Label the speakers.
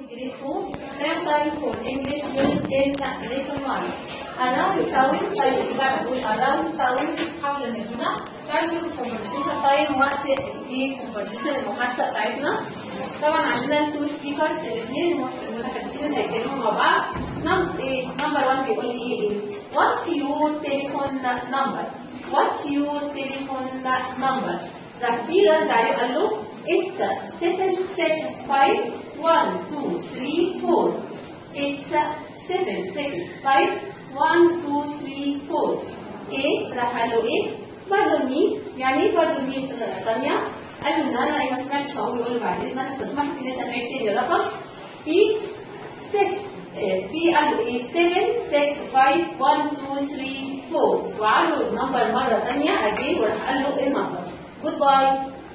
Speaker 1: grade 2 now time for English unit in lesson 1 around town طيب بقى بقول around town حول المدينة تعالوا نشوف الكونفرسيشن تايم وقت في الكونفرسيشن المحادثة بتاعتنا طبعا عندنا التو سبيكرز الاثنين المتحدثين اللي هيتكلموا مع بعض نمبر ايه نمبر 1 بيقول لي ايه what's your telephone number what's your telephone number راح في رد عليه قال له it's 765 1 2 3 4 it's 765 1 2 3 4 ايه راح قال له ايه pardon me يعني ايه pardon me سنة تانية قال له ان انا ما سمعتش هو بيقول له بعد اذنك استسمحك ان انت تعيد تاني الرقم في 6 في قال له ايه 7 6 5 1 2 3 4 وقال له النمبر مره ثانيه اجين وراح قال له النمبر جود باي